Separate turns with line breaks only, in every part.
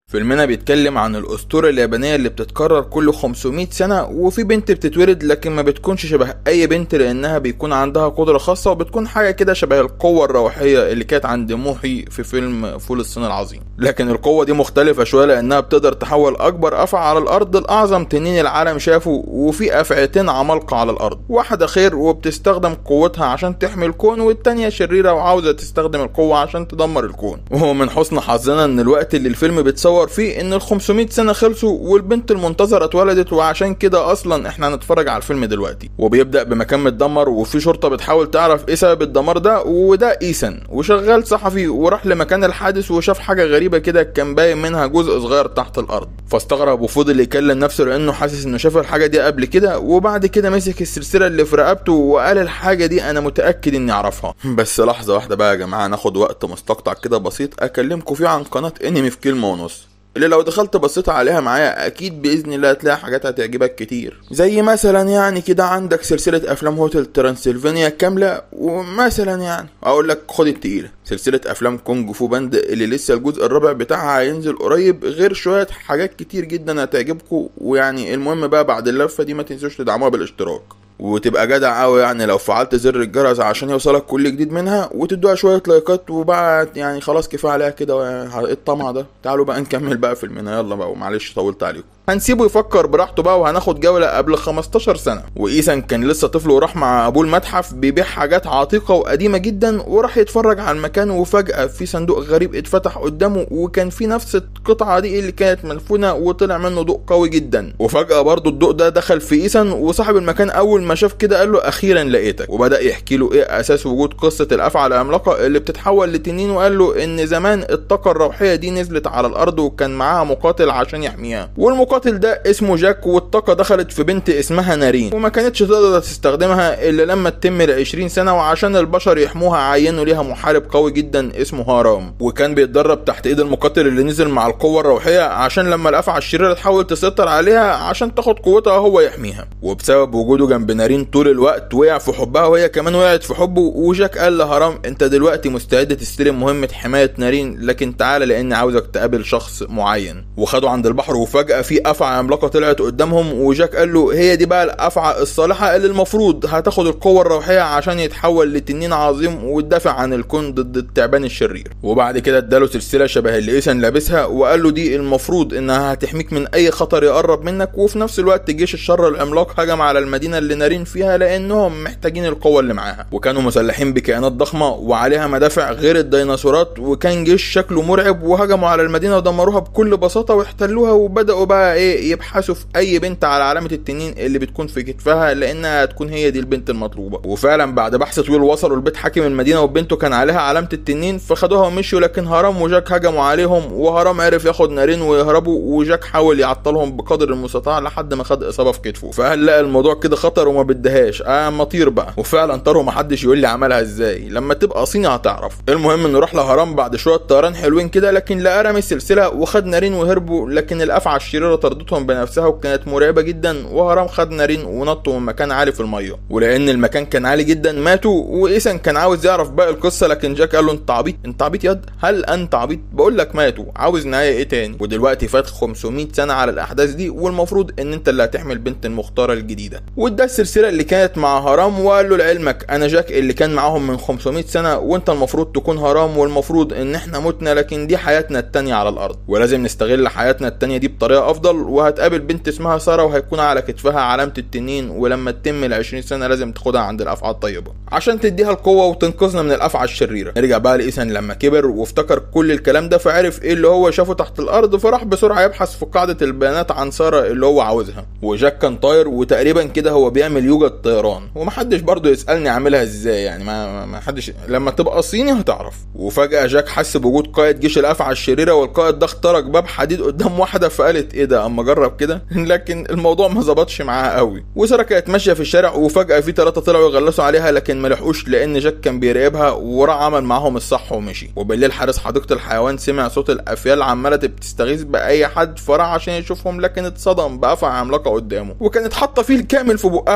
فيلمنا بيتكلم عن الأسطورة اليابانية اللي بتتكرر كل 500 سنة وفي بنت بتتولد لكن ما بتكونش شبه أي بنت لأنها بيكون عندها قدرة خاصة وبتكون حاجة كده شبه القوة الروحية اللي كانت عند موحي في فيلم فول الصين العظيم لكن القوة دي مختلفة شوية لأنها بتقدر تحول أكبر أفعى على الأرض لأعظم تنين العالم شافه وفي أفعيتين عمالقة على الأرض واحدة خير وبتستخدم قوتها عشان تحمي الكون والتانية شريرة وعاوزة تستخدم القوة عشان تدمر الكون ومن حسن حظنا إن الوقت اللي الفيلم بيتصور فيه إن ال 500 سنة خلصوا والبنت المنتظرة اتولدت وعشان كده أصلا إحنا هنتفرج على الفيلم دلوقتي وبيبدأ بمكان متدمر وفي شرطة بتحاول تعرف إيه سبب الدمار ده وده إيسن وشغال صحفي وراح لمكان الحادث وشاف حاجة غريبة كده كان باين منها جزء صغير تحت الأرض فاستغرب وفضل يكلم نفسه لأنه حاسس إنه شاف الحاجة دي قبل كده وبعد كده مسك السلسلة اللي في رقبته وقال الحاجة دي أنا متأكد إني أعرفها بس لحظة واحدة بقى يا جماعة ناخد وقت مستقطع كده بسيط أكلمكم فيه عن قناة انمي في كلمة ونص اللي لو دخلت بصيت عليها معايا اكيد باذن الله هتلاقي حاجات هتعجبك كتير زي مثلا يعني كده عندك سلسله افلام هوتل ترانسلفانيا كامله ومثلا يعني اقول لك خد التقيله سلسله افلام كونج فو باند اللي لسه الجزء الرابع بتاعها هينزل قريب غير شويه حاجات كتير جدا هتعجبكم ويعني المهم بقى بعد اللفه دي ما تنسوش تدعموها بالاشتراك وتبقى جدع قوي يعني لو فعلت زر الجرس عشان يوصلك كل جديد منها وتدوها شويه لايكات وبعد يعني خلاص كفايه عليها كده ايه الطمع ده تعالوا بقى نكمل بقى فيلمنا يلا بقى ومعلش طولت عليكم هنسيبه يفكر براحته بقى وهناخد جولة قبل 15 سنة وإيسان كان لسه طفل وراح مع أبوه المتحف بيبيع حاجات عتيقة وقديمة جدا وراح يتفرج على المكان وفجأة في صندوق غريب اتفتح قدامه وكان في نفس القطعة دي اللي كانت مدفونة وطلع منه ضوء قوي جدا وفجأة برضو الضوء ده دخل في إيسان وصاحب المكان أول ما شاف كده قال له أخيرا لقيتك وبدأ يحكي له إيه أساس وجود قصة الأفعى العملاقة اللي بتتحول لتنين وقال له إن زمان الطاقة الروحية دي نزلت على الأرض وكان معاها مقاتل عشان يحميها والمقاتل ده اسمه جاك والطاقة دخلت في بنت اسمها نارين وما كانتش تقدر تستخدمها الا لما تتم ل 20 سنة وعشان البشر يحموها عينوا ليها محارب قوي جدا اسمه هارام وكان بيتدرب تحت ايد المقاتل اللي نزل مع القوة الروحية عشان لما الافعى الشريرة تحاول تسيطر عليها عشان تاخد قوتها هو يحميها وبسبب وجوده جنب نارين طول الوقت وقع في حبها وهي كمان وقعت في حبه وجاك قال لهارام انت دلوقتي مستعد تستلم مهمة حماية نارين لكن تعالى لاني عاوزك تقابل شخص معين وخدوا عند البحر وفجأة في افعى عملاقة طلعت قدامهم وجاك قال له هي دي بقى الافعى الصالحة اللي المفروض هتاخد القوة الروحية عشان يتحول لتنين عظيم وتدافع عن الكون ضد التعبان الشرير وبعد كده اداله سلسلة شبه اللي ايسن لابسها وقال له دي المفروض انها هتحميك من اي خطر يقرب منك وفي نفس الوقت جيش الشر العملاق هجم على المدينة اللي نارين فيها لانهم محتاجين القوة اللي معاها وكانوا مسلحين بكائنات ضخمة وعليها مدافع غير الديناصورات وكان جيش شكله مرعب وهجموا على المدينة ودمروها بكل بساطة واحتلوها وبدأوا بقى ايه يبحثوا في اي بنت على علامة التنين اللي بتكون في كتفها لانها هتكون هي دي البنت المطلوبة وفعلا بعد بحث طويل وصلوا لبيت حاكم المدينة وبنته كان عليها علامة التنين فخدوها ومشوا لكن هرام وجاك هجموا عليهم وهرام عرف ياخد نارين ويهربوا وجاك حاول يعطلهم بقدر المستطاع لحد ما خد اصابة في كتفه فقال لا الموضوع كده خطر وما بدهاش اه مطير بقى وفعلا طاروا محدش يقول لي عملها ازاي لما تبقى صيني هتعرف المهم انه راح لهرام بعد شويه طيران حلوين كده لكن لقى رمي السلسله وخد نارين وهربوا لكن الافعى الشريره طردتهم بنفسها وكانت مرعبه جدا وهرام خد نارين ونطوا من مكان عالي في الميه ولان المكان كان عالي جدا ماتوا وايسن كان عاوز يعرف باقي القصه لكن جاك قال له انت عبيط انت عبيط يد هل انت عبيط بقول لك ماتوا عاوز نهايه ايه تاني ودلوقتي فات 500 سنه على الاحداث دي والمفروض ان انت اللي هتحمل البنت المختاره الجديده وده السلسله اللي كانت مع هرام وقال له لعلمك انا جاك اللي كان معاهم من 500 سنه وانت المفروض تكون هرام والمفروض ان احنا متنا لكن دي حياتنا التانية على الارض ولازم نستغل حياتنا التانية دي بطريقه افضل وهتقابل بنت اسمها ساره وهيكون على كتفها علامه التنين ولما تتم ال 20 سنه لازم تاخدها عند الافعى الطيبه عشان تديها القوه وتنقذنا من الافعى الشريره نرجع بقى لايسان لما كبر وافتكر كل الكلام ده فعرف ايه اللي هو شافه تحت الارض فراح بسرعه يبحث في قاعده البيانات عن ساره اللي هو عاوزها وجاك كان طاير وتقريبا كده هو بيعمل يوجا طيران ومحدش برضه يسالني اعملها ازاي يعني ما ما حدش لما تبقى صيني هتعرف وفجاه جاك حس بوجود قائد جيش الافعى الشريره والقائد ده اخترق باب حديد قدام واحده فقالت ايه ده اما اجرب كده لكن الموضوع ما ظبطش معاها قوي وساره كانت ماشيه في الشارع وفجاه في ثلاثه طلعوا يغلسوا عليها لكن ما لحقوش لان جاك كان بيراقبها وراح عمل معاهم الصح ومشي وبالليل حارس حديقه الحيوان سمع صوت الافيال عماله بتستغيث باي حد فراح عشان يشوفهم لكن اتصدم بافعى عملاقه قدامه وكانت حاطه فيه الكامل في بقها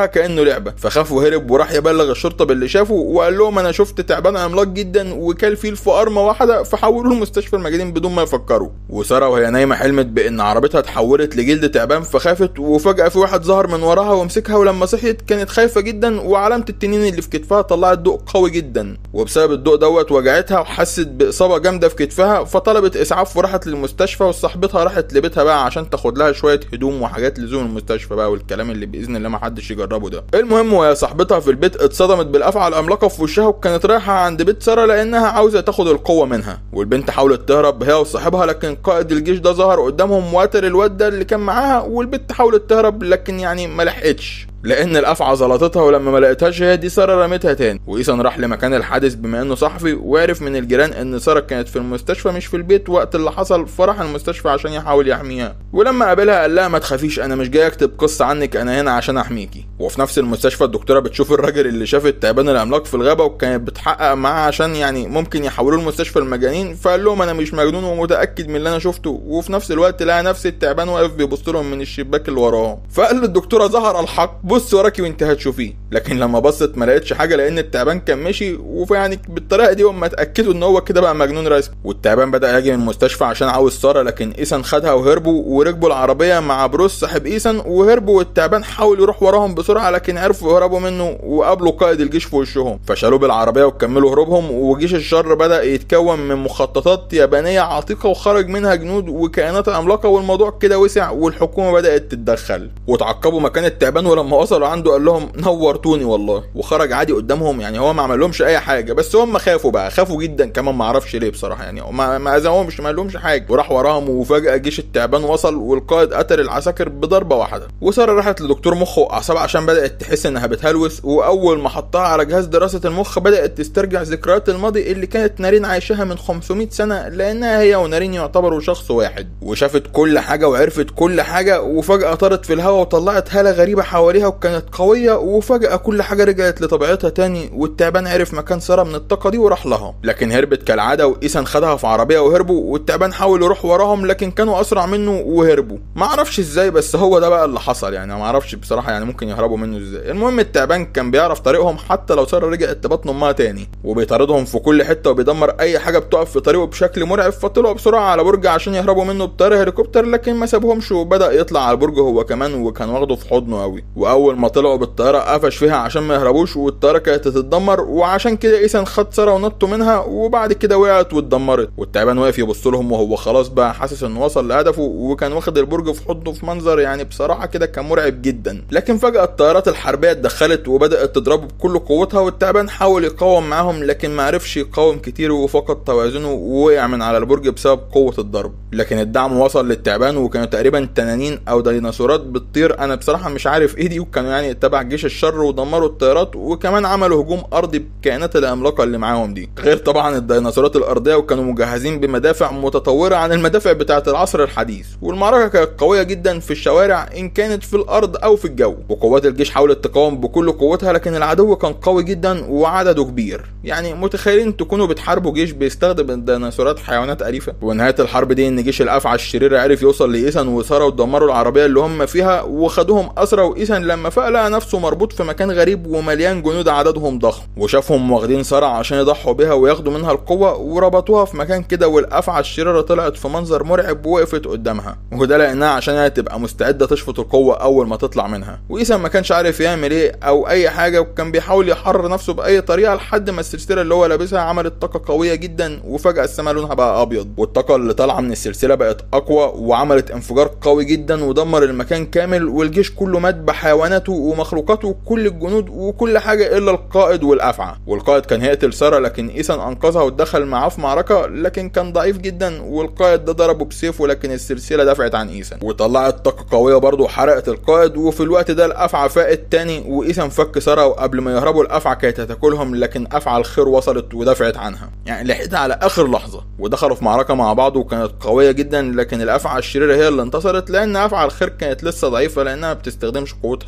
وشها كانه لعبه فخاف وهرب وراح يبلغ الشرطه باللي شافه وقال لهم انا شفت تعبان عملاق جدا وكل فيه في قرمه واحده فحولوه لمستشفى المجانين بدون ما يفكروا وساره وهي نايمه حلمت بان عربيتها اتحولت لجلد تعبان فخافت وفجاه في واحد ظهر من وراها ومسكها ولما صحيت كانت خايفه جدا وعلامه التنين اللي في كتفها طلعت ضوء قوي جدا وبسبب الضوء دوت وجعتها وحست باصابه جامده في كتفها فطلبت اسعاف وراحت للمستشفى وصاحبتها راحت لبيتها بقى عشان تاخد لها شويه هدوم وحاجات لزوم المستشفى بقى والكلام اللي باذن الله ما حدش يجربه ده المهم وهي صاحبتها في البيت اتصدمت بالافعى العملاقه في وشها وكانت رايحه عند بيت ساره لانها عاوزه تاخد القوه منها والبنت حاولت تهرب هي وصاحبها لكن قائد الجيش ده ظهر قدامهم وقتل الواد ده اللي كان معاها والبنت حاولت تهرب لكن يعني ما لحقتش لان الافعى زلطتها ولما ما لقيتهاش هي دي ساره رمتها تاني وايسان راح لمكان الحادث بما انه صحفي وعرف من الجيران ان ساره كانت في المستشفى مش في البيت وقت اللي حصل فراح المستشفى عشان يحاول يحميها ولما قابلها قال لها ما تخافيش انا مش جاي اكتب قصه عنك انا هنا عشان احميكي وفي نفس المستشفى الدكتوره بتشوف الراجل اللي شاف التعبان العملاق في الغابه وكانت بتحقق معاه عشان يعني ممكن يحولوه لمستشفى المجانين فقال لهم انا مش مجنون ومتاكد من اللي انا شفته وفي نفس الوقت لقى نفس التعبان واقف بيبص لهم من الشباك اللي وراهم فقال للدكتوره ظهر الحق بص وراكي وانت هتشوفيه لكن لما بصت ما لقيتش حاجه لان التعبان كان مشي ويعني بالطريقه دي هم اتاكدوا ان هو كده بقى مجنون رسمي والتعبان بدا يجي من المستشفى عشان عاوز ساره لكن ايسان خدها وهربوا وركبوا العربيه مع بروس صاحب ايسان وهربوا والتعبان حاول يروح وراهم بسرعه لكن عرفوا يهربوا منه وقابلوا قائد الجيش في وشهم فشالوه بالعربيه وكملوا هروبهم وجيش الشر بدا يتكون من مخططات يابانيه عتيقه وخرج منها جنود وكائنات عملاقه والموضوع كده وسع والحكومه بدات تتدخل وتعقبوا مكان التعبان ولما وصلوا عنده قال لهم نورتوني والله وخرج عادي قدامهم يعني هو ما عمل لهمش اي حاجه بس هم خافوا بقى خافوا جدا كمان ما اعرفش ليه بصراحه يعني ما ما اذاهمش ما لهمش حاجه وراح وراهم وفجاه جيش التعبان وصل والقائد قتل العساكر بضربه واحده وساره راحت لدكتور مخ واعصاب عشان بدات تحس انها بتهلوس واول ما حطها على جهاز دراسه المخ بدات تسترجع ذكريات الماضي اللي كانت نارين عايشاها من 500 سنه لانها هي ونارين يعتبروا شخص واحد وشافت كل حاجه وعرفت كل حاجه وفجاه طارت في الهواء وطلعت هاله غريبه حواليها وكانت قويه وفجاه كل حاجه رجعت لطبيعتها تاني والتعبان عرف مكان ساره من الطاقه دي وراح لها لكن هربت كالعاده وايسان خدها في عربيه وهربوا والتعبان حاول يروح وراهم لكن كانوا اسرع منه وهربوا ما اعرفش ازاي بس هو ده بقى اللي حصل يعني ما اعرفش بصراحه يعني ممكن يهربوا منه ازاي المهم التعبان كان بيعرف طريقهم حتى لو ساره رجعت لبطن امها تاني وبيطاردهم في كل حته وبيدمر اي حاجه بتقف في طريقه بشكل مرعب فطلعوا بسرعه على برج عشان يهربوا منه بطياره هليكوبتر لكن ما سابهمش وبدا يطلع على البرج هو كمان وكان واخده في حضنه قوي واول ما طلعوا بالطياره قفش فيها عشان ما يهربوش والطياره كانت تتدمر وعشان كده ايسان خد ساره ونطوا منها وبعد كده وقعت واتدمرت والتعبان واقف يبص لهم وهو خلاص بقى حاسس انه وصل لهدفه وكان واخد البرج في حضنه في منظر يعني بصراحه كده كان مرعب جدا لكن فجاه الطيارات الحربيه اتدخلت وبدات تضربه بكل قوتها والتعبان حاول يقاوم معاهم لكن ما عرفش يقاوم كتير وفقد توازنه ووقع من على البرج بسبب قوه الضرب لكن الدعم وصل للتعبان وكانوا تقريبا تنانين او ديناصورات بتطير انا بصراحه مش عارف ايه دي وكانوا يعني تبع جيش الشر ودمروا الطيارات وكمان عملوا هجوم ارضي بالكائنات العملاقه اللي معاهم دي غير طبعا الديناصورات الارضيه وكانوا مجهزين بمدافع متطوره عن المدافع بتاعه العصر الحديث والمعركه كانت قويه جدا في الشوارع ان كانت في الارض او في الجو وقوات الجيش حاولت تقاوم بكل قوتها لكن العدو كان قوي جدا وعدده كبير يعني متخيلين تكونوا بتحاربوا جيش بيستخدم الديناصورات حيوانات اليفه ونهايه الحرب دي ان جيش الافعى الشرير عرف يوصل لايسان وساره ودمروا العربيه اللي هم فيها وخدوهم اسرى وايسان لما فاق لقى نفسه مربوط في مكان غريب ومليان جنود عددهم ضخم وشافهم واخدين ساره عشان يضحوا بيها وياخدوا منها القوه وربطوها في مكان كده والافعى الشريره طلعت في منظر مرعب ووقفت قدامها وده لانها عشان هي تبقى مستعده تشفط القوه اول ما تطلع منها وايسان ما كانش عارف يعمل ايه او اي حاجه وكان بيحاول يحرر نفسه باي طريقه لحد ما السلسله اللي هو لابسها عملت طاقه قويه جدا وفجاه السماء لونها بقى ابيض والطاقه اللي طالعه من السلسله بقت اقوى وعملت انفجار قوي جدا ودمر المكان كامل والجيش كله مات بحيواناته ومخلوقاته وكل الجنود وكل حاجه الا القائد والافعى والقائد كان هيقتل ساره لكن ايسان انقذها ودخل معاه في معركه لكن كان ضعيف جدا والقائد ده ضربه بسيفه لكن السلسله دفعت عن ايسان وطلعت طاقه قويه برضه وحرقت القائد وفي الوقت ده الافعى فاقت تاني وايسان فك ساره وقبل ما يهربوا الافعى كانت هتاكلهم لكن افعى الخير وصلت ودفعت عنها يعني لحقتها على اخر لحظه ودخلوا في معركه مع بعض وكانت قويه جدا لكن الافعى الشريره هي اللي انتصرت لان افعى الخير كانت لسه ضعيفه لانها ما بتستخدمش قوتها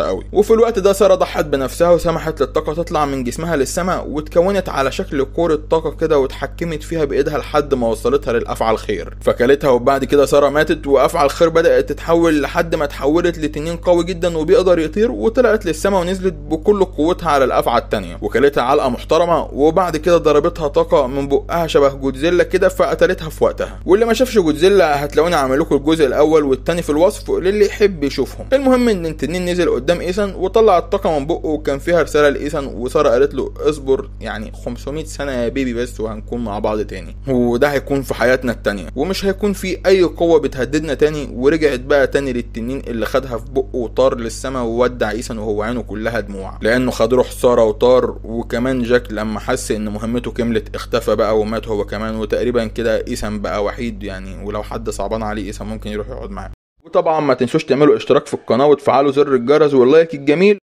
قوي وفي الوقت ده ساره ضحت بنفسها وسمحت للطاقه تطلع من جسمها للسماء واتكونت على شكل كوره طاقه كده واتحكمت فيها بايدها لحد ما وصلتها للافعى الخير فكلتها وبعد كده ساره ماتت وافعى الخير بدات تتحول لحد ما اتحولت لتنين قوي جدا وبيقدر يطير وطلعت للسماء ونزلت بكل قوتها على الافعى التانية وكلتها علقه محترمه وبعد كده ضربتها طاقه من بقها شبه جودزيلا كده فقتلتها في وقتها واللي ما شافش جودزيلا هتلاقوني عامل لكم الجزء الاول والتاني في الوصف للي يحب يشوفهم المهم ان التنين نزل قدام ايسان وطلع الطاقه من بقه وكان فيها رساله لايسان وساره قالت له اصبر يعني 500 سنه يا بيبي بس وهنكون مع بعض تاني وده هيكون في حياتنا التانية ومش هيكون في اي قوه بتهددنا تاني ورجعت بقى تاني للتنين اللي خدها في بقه وطار للسما وودع ايسان وهو عينه كلها دموع لانه خد روح ساره وطار وكمان جاك لما حس ان مهمته كملت اختفى بقى ومات هو كمان وتقريبا كده ايسان بقى وحيد يعني ولو حد صعبان عليه ايسان ممكن يروح يقعد معاه وطبعا ما تنسوش تعملوا اشتراك في القناه وتفعلوا زر الجرس واللايك الجميل